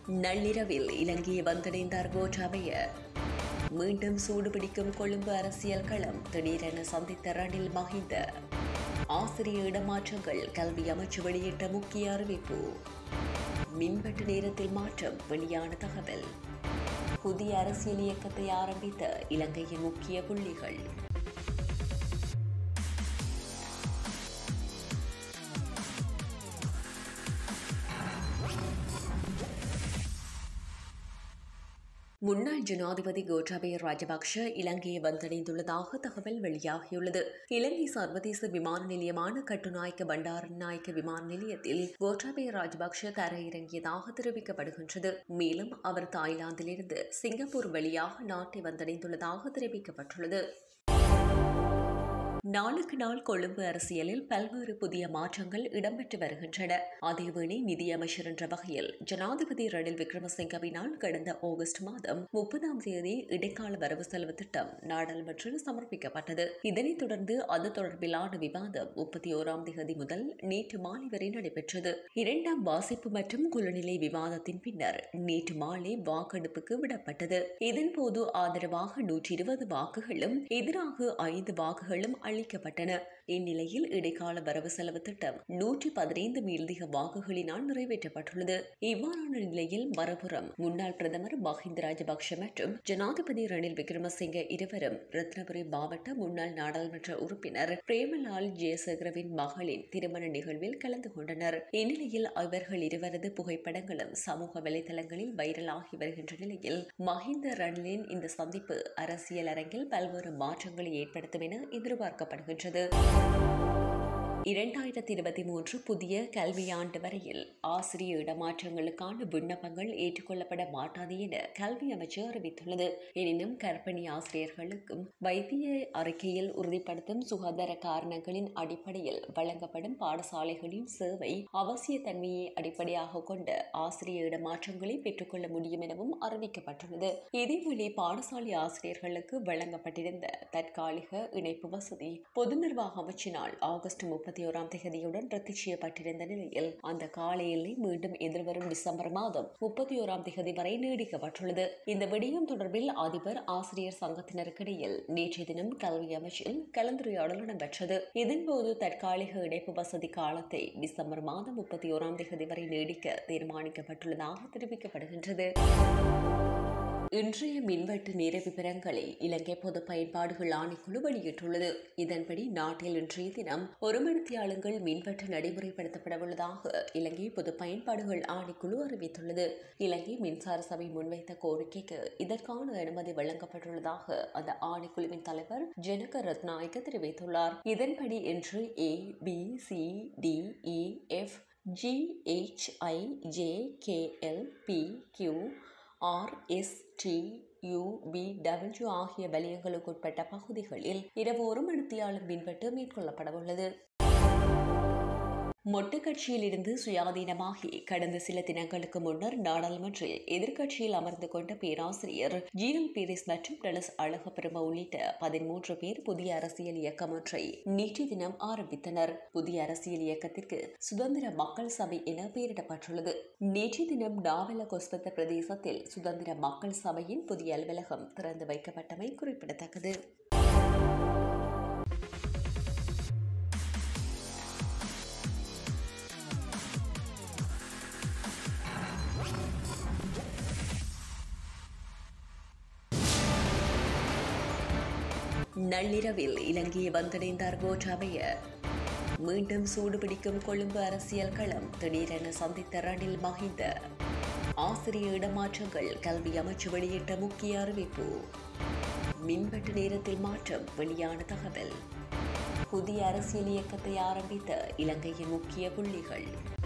நள்ளிரவில் இலங்கையை வந்தடைந்தார் கோட்டாபய மீண்டும் சூடுபிடிக்கும் கொழும்பு அரசியல் களம் திடீரென சந்தித்த ரணில் மஹிந்த ஆசிரிய இடமாற்றங்கள் கல்வி அமைச்சு வெளியிட்ட முக்கிய அறிவிப்பு மின்வெட்டு நேரத்தில் மாற்றம் வெளியான தகவல் புதிய அரசியல் இயக்கத்தை ஆரம்பித்த இலங்கையின் முக்கிய புள்ளிகள் முன்னாள் ஜனாதிபதி கோட்டாபய ராஜபக்ஷ இலங்கையை வந்தடைந்துள்ளதாக தகவல் வெளியாகியுள்ளது இலங்கை சர்வதேச விமான நிலையமான கட்டுநாயக்க பண்டாரநாயக்க விமான நிலையத்தில் கோட்டாபய ராஜபக்ஷ தரையிறங்கியதாக தெரிவிக்கப்படுகின்றது மேலும் அவர் தாய்லாந்திலிருந்து சிங்கப்பூர் வழியாக நாட்டை வந்தடைந்துள்ளதாக தெரிவிக்கப்பட்டுள்ளது நாளுக்கு நாள் கொழும்பு அரசியலில் பல்வேறு புதிய மாற்றங்கள் இடம்பெற்று வருகின்றன அதேவேளை நிதியமைச்சர் என்ற வகையில் ஜனாதிபதி ரணில் விக்ரமசிங்கவினால் கடந்த ஆகஸ்ட் மாதம் முப்பதாம் தேதி இடைக்கால வரவு செலவு திட்டம் நாடாளுமன்றில் சமர்ப்பிக்கப்பட்டது இதனைத் தொடர்ந்து அது தொடர்பிலான விவாதம் முப்பத்தி ஓராம் தேதி முதல் நேற்று மாலை வரை நடைபெற்றது இரண்டாம் வாசிப்பு மற்றும் குழுநிலை விவாதத்தின் பின்னர் நேற்று மாலை வாக்கெடுப்புக்கு விடப்பட்டது இதன்போது ஆதரவாக நூற்றி இருபது வாக்குகளும் எதிராக ஐந்து வாக்குகளும் அளிக்கப்பட்டன இந்நிலையில் இடைக்கால வரவு செலவு திட்டம் நூற்றி பதினைந்து மேலதிக வாக்குகளினால் நிறைவேற்றப்பட்டுள்ளது இவ்வாறான நிலையில் மறுபுறம் முன்னாள் பிரதமர் மஹிந்த ராஜபக்ஷ மற்றும் ஜனாதிபதி ரணில் விக்ரமசிங்க இருவரும் ரத்னபுரி மாவட்ட முன்னாள் நாடாளுமன்ற உறுப்பினர் பிரேமலால் ஜெயசேகரவின் மகளின் திருமண நிகழ்வில் கலந்து கொண்டனர் இந்நிலையில் இவர்கள் இருவரது புகைப்படங்களும் சமூக வலைதளங்களில் வைரலாகி வருகின்ற நிலையில் மஹிந்த ரணிலின் இந்த சந்திப்பு அரசியல் அரங்கில் பல்வேறு மாற்றங்களை ஏற்படுத்தும் என எதிர்பார்க்கப்படுகின்றது இரண்டாயிரத்தி இருபத்தி மூன்று புதிய கல்வியாண்டு வரையில் ஆசிரிய இடமாற்றங்களுக்கான விண்ணப்பங்கள் ஏற்றுக்கொள்ளப்பட மாட்டாது என கல்வி அமைச்சு அறிவித்துள்ளது எனினும் கர்ப்பிணி ஆசிரியர்களுக்கும் வைத்திய அறிக்கையில் உறுதிப்படுத்தும் சுகாதார காரணங்களின் அடிப்படையில் வழங்கப்படும் பாடசாலைகளின் சேவை அவசிய தன்மையை அடிப்படையாக கொண்ட ஆசிரிய இடமாற்றங்களை பெற்றுக்கொள்ள முடியும் எனவும் அறிவிக்கப்பட்டுள்ளது இதேவேளை பாடசாலை ஆசிரியர்களுக்கு வழங்கப்பட்டிருந்த தற்காலிக இணைப்பு வசதி பொது நிர்வாக அமைச்சினால் ஆகஸ்ட் முப்பத்தி ஓராம் தேதியுடன் ரத்து செய்யப்பட்டிருந்த நிலையில் அந்த கால எல்லை மீண்டும் எதிர்வரும் டிசம்பர் மாதம் முப்பத்தி ஓராம் தேதி வரை நீடிக்கப்பட்டுள்ளது இந்த விடயம் தொடர்பில் அதிபர் ஆசிரியர் சங்கத்தினருக்கிடையில் நேற்றைய தினம் கல்வி அமைச்சில் கலந்துரையாடல் இடம்பெற்றது இதன்போது தற்காலிக இணைப்பு வசதி காலத்தை டிசம்பர் மாதம் முப்பத்தி ஓராம் தேதி வரை நீடிக்க தீர்மானிக்கப்பட்டுள்ளதாக தெரிவிக்கப்படுகின்றது இன்றைய மின்வெட்டு நேர விவரங்களை இலங்கை பொது பயன்பாடுகள் ஆணைக்குழு வெளியிட்டுள்ளது இதன்படி நாட்டில் இன்றைய தினம் ஒரு மணித்தியாலங்கள் மின்வெட்டு நடைமுறைப்படுத்தப்படவுள்ளதாக இலங்கை பொது பயன்பாடுகள் ஆணைக்குழு அறிவித்துள்ளது இலங்கை மின்சார சபை முன்வைத்த கோரிக்கைக்கு இதற்கான அனுமதி வழங்கப்பட்டுள்ளதாக அந்த ஆணைக்குழுவின் தலைவர் ஜனக ரத்நாயக்க தெரிவித்துள்ளார் இதன்படி இன்று A B C D E F G H I J K L P Q R S T U P W ஆகிய வலயங்களுக்கு உட்பட்ட பகுதிகளில் இரவு ஒரு மணித்தியாலும் மின்வெட்டு மேற்கொள்ளப்படவுள்ளது மொட்டு கட்சியிலிருந்து சுயாதீனமாகி கடந்த சில தினங்களுக்கு முன்னர் நாடாளுமன்றில் எதிர்க்கட்சியில் அமர்ந்து கொண்ட பேராசிரியர் ஜீனல் பீரிஸ் மற்றும் டலஸ் அழகப்பெரும உள்ளிட்ட பதிமூன்று பேர் புதிய அரசியல் இயக்கம் ஒன்றை நேற்றைய தினம் ஆரம்பித்தனர் புதிய அரசியல் இயக்கத்திற்கு சுதந்திர மக்கள் சபை என பெயரிடப்பட்டுள்ளது நேற்றைய தினம் நாவல கொஸ்பத்த பிரதேசத்தில் சுதந்திர மக்கள் சபையின் புதிய அலுவலகம் திறந்து வைக்கப்பட்டமை குறிப்பிடத்தக்கது நள்ளிரவில் இலங்கையை வந்தடைந்தார் கோட்டாபய மீண்டும் சூடுபிடிக்கும் கொழும்பு அரசியல் களம் திடீரென சந்தித்த ரணில் மஹிந்த ஆசிரிய இடமாற்றங்கள் கல்வி அமைச்சு வெளியிட்ட முக்கிய அறிவிப்பு மின்வெட்டு நேரத்தில் மாற்றம் வெளியான தகவல் புதிய அரசியல் இயக்கத்தை ஆரம்பித்த இலங்கையின் முக்கிய புள்ளிகள்